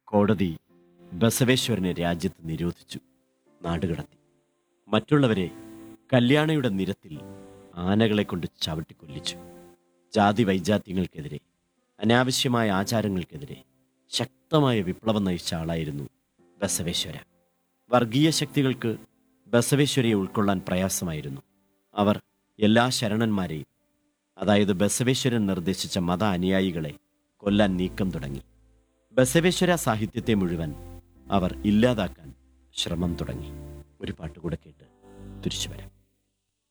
കോടതി ബസവേശ്വരനെ രാജ്യത്ത് നിരോധിച്ചു നാടുകടത്തി മറ്റുള്ളവരെ കല്യാണയുടെ നിരത്തിൽ ആനകളെ കൊണ്ട് ചവിട്ടിക്കൊല്ലിച്ചു ജാതി വൈജാത്യങ്ങൾക്കെതിരെ അനാവശ്യമായ ആചാരങ്ങൾക്കെതിരെ ശക്തമായ വിപ്ലവം നയിച്ച ആളായിരുന്നു ബസവേശ്വര വർഗീയ ശക്തികൾക്ക് ബസവേശ്വരയെ ഉൾക്കൊള്ളാൻ പ്രയാസമായിരുന്നു അവർ എല്ലാ ശരണന്മാരെയും അതായത് ബസവേശ്വരൻ നിർദ്ദേശിച്ച മത അനുയായികളെ കൊല്ലാൻ നീക്കം തുടങ്ങി ബസവേശ്വര സാഹിത്യത്തെ മുഴുവൻ അവർ ഇല്ലാതാക്കാൻ ശ്രമം തുടങ്ങി ഒരു പാട്ടുകൂടെ കേട്ട് തിരിച്ചു വരാം